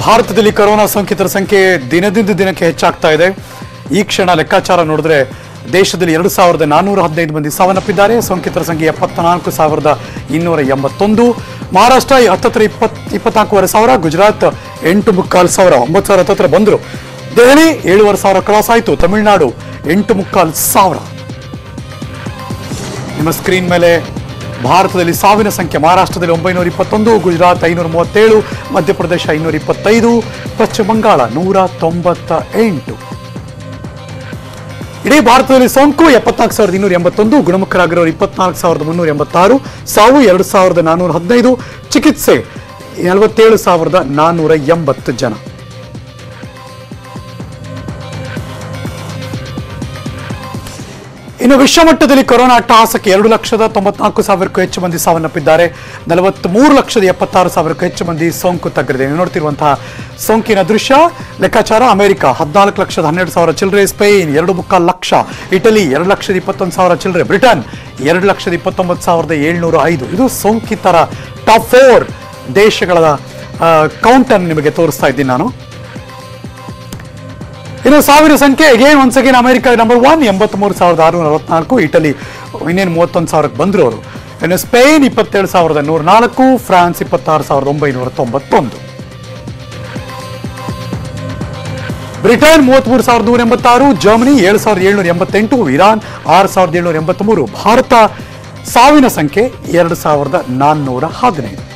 ಭಾರತದಲ್ಲಿ ಕೊರೋನಾ ಸೋಂಕಿತರ ಸಂಖ್ಯೆ ದಿನದಿಂದ ದಿನಕ್ಕೆ ಹೆಚ್ಚಾಗ್ತಾ ಇದೆ ಈ ಕ್ಷಣ ಲೆಕ್ಕಾಚಾರ ನೋಡಿದ್ರೆ ದೇಶದಲ್ಲಿ ಎರಡು ಸಾವಿರದ ನಾನ್ನೂರ ಹದಿನೈದು ಮಂದಿ ಸಾವನ್ನಪ್ಪಿದ್ದಾರೆ ಸೋಂಕಿತರ ಸಂಖ್ಯೆ ಎಪ್ಪತ್ನಾಲ್ಕು ಸಾವಿರದ ಇನ್ನೂರ ಎಂಬತ್ತೊಂದು ಮಹಾರಾಷ್ಟ್ರ ಹತ್ತತ್ರ ಇಪ್ಪತ್ ಇಪ್ಪತ್ನಾಲ್ಕೂವರೆ ಸಾವಿರ ಗುಜರಾತ್ ಎಂಟು ಮುಕ್ಕಾಲು ಸಾವಿರ ಒಂಬತ್ತು ಸಾವಿರ ಹತ್ತತ್ರ ಬಂದರು ದೆಹಲಿ ಏಳುವರೆ ಸಾವಿರ ಕ್ರಾಸ್ ಆಯಿತು ತಮಿಳುನಾಡು ಎಂಟು ಮುಕ್ಕಾಲು ಸಾವಿರ ನಿಮ್ಮ ಸ್ಕ್ರೀನ್ ಮೇಲೆ ಭಾರತದಲ್ಲಿ ಸಾವಿನ ಸಂಖ್ಯೆ ಮಹಾರಾಷ್ಟ್ರದಲ್ಲಿ ಒಂಬೈನೂರ ಇಪ್ಪತ್ತೊಂದು ಗುಜರಾತ್ ಐನೂರ ಮೂವತ್ತೇಳು ಮಧ್ಯಪ್ರದೇಶ ಐನೂರ ಇಪ್ಪತ್ತೈದು ಪಶ್ಚಿಮ ಬಂಗಾಳ ನೂರ ತೊಂಬತ್ತ ಎಂಟು ಇಡೀ ಭಾರತದಲ್ಲಿ ಸೋಂಕು ಎಪ್ಪತ್ನಾಲ್ಕು ಸಾವಿರದ ಇನ್ನೂರ ಎಂಬತ್ತೊಂದು ಗುಣಮುಖರಾಗಿರೋರು ಇಪ್ಪತ್ನಾಲ್ಕು ಸಾವಿರದ ಮುನ್ನೂರ ಎಂಬತ್ತಾರು ಸಾವು ಎರಡು ಸಾವಿರದ ನಾನ್ನೂರ ಹದಿನೈದು ಚಿಕಿತ್ಸೆ ನಲವತ್ತೇಳು ಸಾವಿರದ ನಾನ್ನೂರ ಎಂಬತ್ತು ಜನ ಇನ್ನು ವಿಶ್ವಮಟ್ಟದಲ್ಲಿ ಕೊರೋನಾ ಅಟ್ಟಹಾಸಕ್ಕೆ ಎರಡು ಲಕ್ಷದ ತೊಂಬತ್ನಾಲ್ಕು ಸಾವಿರಕ್ಕೂ ಹೆಚ್ಚು ಮಂದಿ ಸಾವನ್ನಪ್ಪಿದ್ದಾರೆ ನಲವತ್ಮೂರು ಲಕ್ಷದ ಎಪ್ಪತ್ತಾರು ಸಾವಿರಕ್ಕೂ ಹೆಚ್ಚು ಮಂದಿ ಸೋಂಕು ತಗ್ಗಲಿದೆ ನೀವು ನೋಡ್ತಿರುವಂತಹ ಸೋಂಕಿನ ದೃಶ್ಯ ಲೆಕ್ಕಾಚಾರ ಅಮೆರಿಕ ಹದಿನಾಲ್ಕು ಲಕ್ಷದ ಹನ್ನೆರಡು ಸಾವಿರ ಚಿಲ್ಲರೆ ಸ್ಪೇನ್ ಎರಡು ಮುಕ್ಕಾಲು ಲಕ್ಷ ಇಟಲಿ ಎರಡು ಲಕ್ಷದ ಇಪ್ಪತ್ತೊಂದು ಸಾವಿರ ಚಿಲ್ಲರೆ ಬ್ರಿಟನ್ ಎರಡು ಲಕ್ಷದ ಇಪ್ಪತ್ತೊಂಬತ್ತು ಸಾವಿರದ ಏಳ್ನೂರ ಐದು ಇದು ಸೋಂಕಿತರ ಟಾಪ್ ಫೋರ್ ದೇಶಗಳ ಕೌಂಟನ್ನು ನಿಮಗೆ ತೋರಿಸ್ತಾ ಇದ್ದೀನಿ ನಾನು ಇನ್ನು ಸಾವಿರ ಸಂಖ್ಯೆ again once again America number one ಎಂಬತ್ಮೂರು ಸಾವಿರದ ಆರುನೂರ ಅರವತ್ನಾಲ್ಕು ಇಟಲಿ ಇನ್ನೇನು ಮೂವತ್ತೊಂದು ಸಾವಿರಕ್ಕೆ ಬಂದರು ಅವರು ಇನ್ನು ಸ್ಪೇನ್ ಇಪ್ಪತ್ತೇಳು ಸಾವಿರದ ನೂರ ನಾಲ್ಕು ಫ್ರಾನ್ಸ್ ಇಪ್ಪತ್ತಾರು ಸಾವಿರದ ಒಂಬೈನೂರ ತೊಂಬತ್ತೊಂದು ಬ್ರಿಟನ್ ಮೂವತ್ಮೂರು ಸಾವಿರದ ನೂರ ಎಂಬತ್ತಾರು ಜರ್ಮನಿ ಏಳು ಸಾವಿರದ ಏಳ್ನೂರ ಎಂಬತ್ತೆಂಟು ಇರಾನ್ ಆರು ಸಾವಿರದ ಏಳ್ನೂರ ಎಂಬತ್ಮೂರು ಭಾರತ ಸಾವಿನ ಸಂಖ್ಯೆ ಎರಡು ಸಾವಿರದ ನಾನ್ನೂರ ಹದಿನೈದು